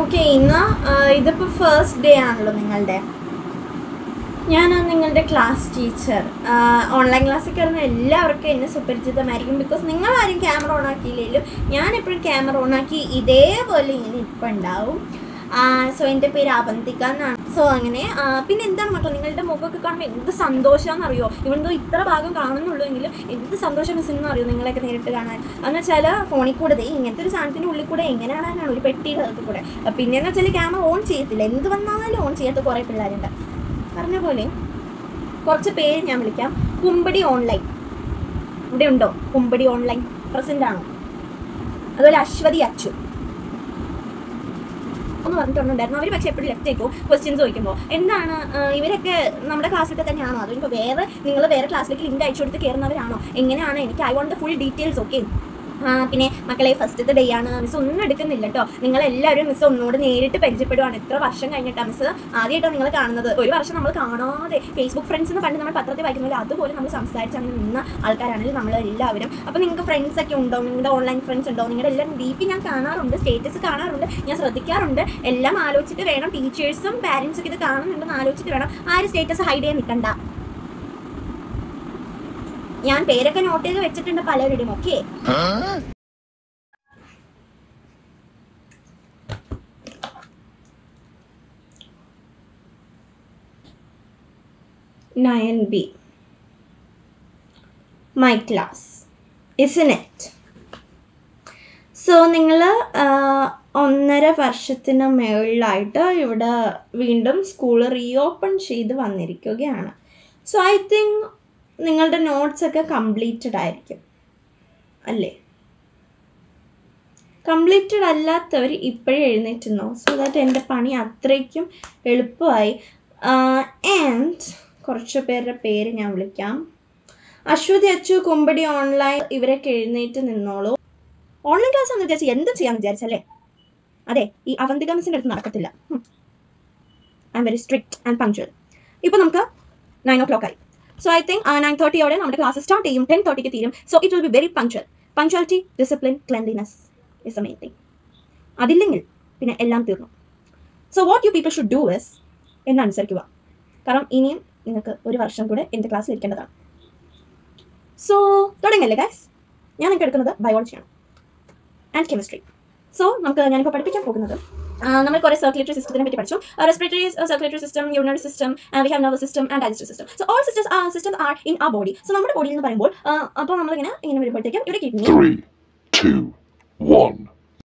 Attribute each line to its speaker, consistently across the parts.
Speaker 1: Okay ഇന്ന് ഇതിപ്പോൾ first day ആണല്ലോ നിങ്ങളുടെ ഞാൻ നിങ്ങളുടെ ക്ലാസ് ടീച്ചർ ഓൺലൈൻ ക്ലാസ്സിൽ കയറുന്ന എല്ലാവർക്കും എന്നെ സുപരിചിതമായിരിക്കും ബിക്കോസ് നിങ്ങൾ ആരും ക്യാമറ ഓൺ ആക്കിയില്ലെങ്കിലും ഞാൻ എപ്പോഴും ക്യാമറ ഓൺ ആക്കി ഇതേപോലെ ഇങ്ങനെ ഇപ്പം ഉണ്ടാവും സോ എൻ്റെ പേര് അവന്തിക എന്നാണ് സോ അങ്ങനെ ആ, പിന്നെ എന്താണ് മക്കൾ നിങ്ങളുടെ മുഖമൊക്കെ കാണുമ്പോൾ എന്ത് സന്തോഷമാണെന്ന് അറിയോ ഇവിടുന്ന് ഇത്ര ഭാഗം കാണുന്നുള്ളൂ എങ്കിലും എന്ത് സന്തോഷം മിസ്സെന്ന് അറിയോ നിങ്ങളെയൊക്കെ നേരിട്ട് കാണാൻ എന്ന് വെച്ചാൽ ഫോണിൽ കൂടെ ദേ ഇങ്ങനത്തെ ഒരു സാധനത്തിൻ്റെ ഉള്ളിൽ കൂടെ എങ്ങനെ കാണാനാണ് ഒരു പെട്ടിയുടെ അകത്ത് കൂടെ പിന്നെയെന്ന് വെച്ചാൽ ക്യാമറ ഓൺ ചെയ്യത്തില്ല എന്ത് വന്നാലും ഓൺ ചെയ്യാത്ത കുറേ പിള്ളേരുണ്ട് പറഞ്ഞ പോലെ കുറച്ച് പേര് ഞാൻ വിളിക്കാം കുമ്പടി ഓൺലൈൻ ഇവിടെ ഉണ്ടോ കുമ്പടി ഓൺലൈൻ പ്രസന്റ് ആണോ അതുപോലെ അശ്വതി അച്ചു ഒന്ന് പറഞ്ഞിട്ടുണ്ടായിരുന്നു അവർ പക്ഷേ എപ്പോഴും ലെഫ്റ്റ് ആയിക്കോ ക്വസ്റ്റ്യൻസ് ചോദിക്കുമ്പോൾ എന്താണ് ആ, ഇവരൊക്കെ നമ്മുടെ ക്ലാസ്സിലൊക്കെ തന്നെയാണോ അതോ ഇപ്പോൾ വേറെ നിങ്ങൾ വേറെ ക്ലാസ്സിലേക്ക് ലിങ്ക് അയച്ചു കൊടുത്ത് കയറുന്നവരാണോ എങ്ങനെയാണ് എനിക്ക് I want the full details okay പിന്നെ മക്കളെ ഫസ്റ്റത്തെ ഡേ ആണ് മിസ് ഒന്നും എടുക്കുന്നില്ല കേട്ടോ നിങ്ങൾ എല്ലാവരും മിസ് ഒന്നുകൂടെ നേരിട്ട് പരിചയപ്പെടുവാണ് എത്ര വർഷം കഴിഞ്ഞിട്ടാണ് മിസ് ആദ്യമായിട്ടാണ് നിങ്ങൾ കാണുന്നത് ഒരു വർഷം നമ്മൾ കാണാതെ ഫേസ്ബുക്ക് ഫ്രണ്ട്സ് എന്ന് പണ്ട് നമ്മൾ പത്രത്തിൽ വായിക്കുന്നില്ല അതുപോലെ നമ്മൾ സംസാരിച്ച് അങ്ങനെ നിന്ന ആൾക്കാരാണെങ്കിൽ നമ്മൾ എല്ലാവരും അപ്പോൾ നിങ്ങൾക്ക് ഫ്രണ്ട്സ് ഒക്കെ ഉണ്ടോ നിങ്ങളുടെ ഓൺലൈൻ ഫ്രണ്ട്സ് ഉണ്ടോ നിങ്ങളുടെ എല്ലാം ഡി പി ഞാൻ കാണാറുണ്ട് സ്റ്റേറ്റസ് കാണാറുണ്ട് ഞാൻ ശ്രദ്ധിക്കാറുണ്ട് എല്ലാം ആലോചിച്ചിട്ട് വേണം ടീച്ചേഴ്സും പാരൻസും ഒക്കെ ഇത് കാണുന്നുണ്ടെന്ന് ആലോചിച്ചിട്ട് വേണം ആരും സ്റ്റേറ്റസ് ഹൈഡ് ചെയ്യാൻ നിൽക്കണ്ട ഞാൻ പേരൊക്കെ നോട്ട് ചെയ്ത് വെച്ചിട്ടുണ്ട് പലരുടെയും okay nine B my class is it so നിങ്ങൾ ഒന്നര വർഷത്തിന് മുകളിലായിട്ട് ഇവിടെ വീണ്ടും സ്കൂൾ റീഓപ്പൺ ചെയ്ത് വന്നിരിക്കുകയാണ് സോ ഐ തിങ്ക് നിങ്ങളുടെ നോട്ട്സ് ഒക്കെ കംപ്ലീറ്റഡ് ആയിരിക്കും അല്ലേ കംപ്ലീറ്റഡ് അല്ലാത്തവർ ഇപ്പോഴേ എഴുന്നേറ്റുന്നോ സോ ദാറ്റ് എൻ്റെ പണി അത്രയ്ക്കും എളുപ്പമായി ആൻഡ് കുറച്ച് പേരുടെ പേര് ഞാൻ വിളിക്കാം അശ്വതി അച്ചു കുമ്പടി ഓൺലൈൻ ഇവരൊക്കെ എഴുന്നേറ്റ് നിന്നോളൂ ഓൺലൈൻ ക്ലാസ് എന്ന് വിചാരിച്ച് എന്തും ചെയ്യാമെന്ന് വിചാരിച്ചല്ലേ അതെ ഈ അവന്തിക മിസ്സിൻ്റെ അടുത്ത് നടക്കത്തില്ല I am very strict and punctual ഇപ്പോൾ നമുക്ക് നയൻ ഓ ക്ലോക്ക് ആയി സോ ഐ തിങ്ക് നയൻ തേർട്ടിയോടെ നമ്മുടെ ക്ലാസ് സ്റ്റാർട്ട് ചെയ്യും ടെൻ തേർട്ടിക്ക് തീരും so it will be very punctual punctuality discipline cleanliness is a main thing അതില്ലെങ്കിൽ പിന്നെ എല്ലാം തീർന്നു so what you people should do is എന്ന് അനുസരിക്കുക കാരണം ഇനിയും നിങ്ങൾക്ക് ഒരു വർഷം കൂടെ എൻ്റെ ക്ലാസ്സിൽ ഇരിക്കേണ്ടതാണ് സോ തുടങ്ങല്ലേ ഗൈസ് ഞാൻ നിങ്ങൾക്ക് എടുക്കുന്നത് ബയോളജിയാണ് ആൻഡ് കെമിസ്ട്രി സോ നമുക്ക് ഞാനിപ്പോൾ പഠിപ്പിക്കാൻ പോകുന്നത് ആ, നമ്മൾ കുറേ സർക്കുലേറ്ററി സിസ്റ്റത്തിനെ പറ്റി പഠിച്ചു respiratory circulatory system urinary system we have nervous system and digestive system so all systems systems are in a body so നമ്മുടെ ബോഡി എന്ന് പറയുമ്പോൾ അപ്പോൾ നമ്മളിങ്ങനെ ഇങ്ങനെ വരുമ്പോഴത്തേക്കും ഇവിടെ കിഡ്നി
Speaker 2: Three, two, one.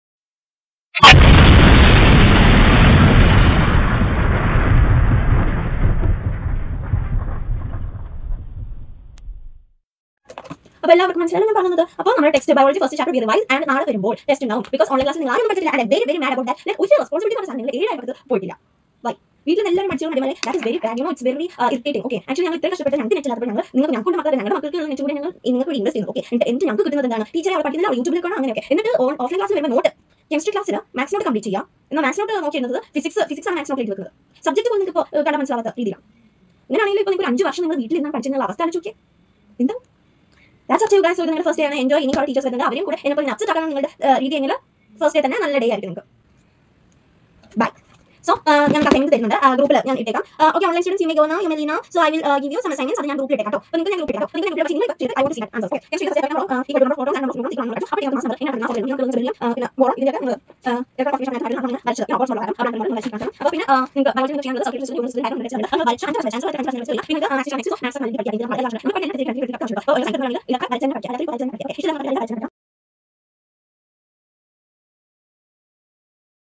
Speaker 1: അപ്പോൾ എല്ലാവർക്കും മനസ്സിലായി ഞാൻ പറഞ്ഞത് അപ്പോൾ നമ്മുടെ text biology first chapter revise and നാളെ വരുമ്പോൾ ടെസ്റ്റ് ഉണ്ടാവും ബിക്കോസ് ഓൺലൈൻ ക്ലാസ് നിങ്ങൾ ആരും പഠിച്ചില്ല and very very mad about that like ഒരു റെസ്പോൺസിബിലിറ്റി പറഞ്ഞ നിങ്ങൾ ഏഴായിട്ട് പോയിട്ടില്ല വൈ വീട്ടിൽ നിന്ന് എല്ലാവരും പഠിച്ചു മതി that is very bad you know it's very irritating okay actually ഞങ്ങൾ ഇത്രയും കഷ്ടപ്പെട്ട് ഞങ്ങൾക്ക് നെറ്റ് അപ്പോൾ ഞങ്ങൾ നിങ്ങൾ ഞങ്ങൾക്ക് മാത്രമേ ഞങ്ങളുടെ മക്കൾക്ക് നെറ്റ് കൂടി ഞങ്ങൾ നിങ്ങൾക്ക് വേണ്ടി ഇൻവെസ്റ്റ് ചെയ്യുന്നു ഓക്കെ എന്നിട്ട് ഞങ്ങൾക്ക് കിട്ടുന്നത് എന്താണ് ടീച്ചറെ അവർ പഠിക്കുന്നില്ല യൂട്യൂബിൽ കാണാം അങ്ങനെയൊക്കെ എന്നിട്ട് ഓഫ്ലൈൻ ക്ലാസ് വരുമ്പോൾ നോട്ട് കെമിസ്ട്രി ക്ലാസ്സിൽ മാത്സ് നോട്ട് കംപ്ലീറ്റ് ചെയ്യാം എന്നാൽ മാത്സ് നോട്ട് നോക്കിയിരുന്നത് ഫിസിക്സ് ഫിസിക്സ് ആണ് മാത്സ് നോട്ട് വെക്കുന്നത് സബ്ജക്റ്റ് പോലും നിങ്ങൾക്ക് ഇപ്പോൾ കണ്ട മനസ്സിലാവാത്ത രീതിയിലാണ് അങ്ങനെയാണെങ്കിൽ ഇപ്പോൾ നിങ്ങൾ അഞ്ച് വർഷം നിങ്ങൾ വീട്ടിൽ ഇരുന്ന് പഠിച്ചിരുന്ന അവസ്ഥ ആലോചിച്ച് നോക്കിയേ എന്താ ദാറ്റ്സ് അപ് ടു ഗൈസ് നിങ്ങളുടെ ഫസ്റ്റ് ആണ് എൻജോയ് ഇനി ടീച്ചേഴ്സ് വരുന്നത് അവരും കൂടെ എന്നെ പോലെ അപ്സെറ്റ് ആക്കണം നിങ്ങളുടെ ഏഹ്, രീതി എങ്കിൽ ഫസ്റ്റ് ഡേ തന്നെ നല്ല ഡേ ആയിരിക്കും നിങ്ങൾക്ക് ബൈ സോ ഞാൻ അസൈൻമെന്റ് തരുന്നുണ്ട് ഗ്രൂപ്പിൽ ഞാൻ ഇട്ടേക്കാം okay online students you may go now you may leave now so I will give you some assignments അത് ഞാൻ ഗ്രൂപ്പിൽ ഇട്ടേക്കാം കേട്ടോ അപ്പോൾ നിങ്ങൾക്ക് ഞാൻ ഗ്രൂപ്പിൽ ഇട്ടേക്കാം നിങ്ങൾക്ക് ഗ്രൂപ്പിൽ നിങ്ങൾ ചെയ്ത് I want see that answer okay ഞാൻ ചെയ്ത ഫസ്റ്റ് ഈ ഗ്രൂപ്പ് ഫോട്ടോസ് ആൻഡ് നോട്ട്സ് ഇപ്പോൾ നിങ്ങൾക്ക് അപ്പോൾ നിങ്ങൾക്ക് മാസം എന്നെ മാസം നിങ്ങൾക്ക് നിങ്ങൾക്ക് പിന്നെ മോർ ഇതിലൊക്കെ നിങ്ങൾ എത്ര കോൺഫിഷൻ ആയിട്ട് നമ്മൾ വരച്ചു ഞാൻ ഓർമ്മ ഉള്ളതാണ് അവിടെ നമ്മൾ വരച്ചു അപ്പോൾ പിന്നെ ആ, നിങ്ങൾക്ക് ബയോളജി നിങ്ങൾക്ക് ചെയ്യാനുള്ളത് സർക്യൂട്ട് യൂണിറ്റ് യൂണിറ്റ് കാര്യം വരച്ചു നമ്മൾ വരച്ചു അഞ്ച് ചാൻസ് വരച്ചു ചാൻസ് വരച്ചു പിന്നെ മാത്സ് മാത്സ് മാത്സ് നല്ല പഠിക്കാം ഇത് നമ്മൾ എല്ലാം നമ്മൾ പഠിക്കാൻ പഠിക്കാൻ പഠിക്കാൻ അപ്പോൾ സൈക്കിൾ ഇതൊക്കെ വരച്ചു പഠിക്കാം അതൊക്കെ വരച്ചു പഠിക്കാം ഇഷ്ടം വരച്ചു പഠിക്കാം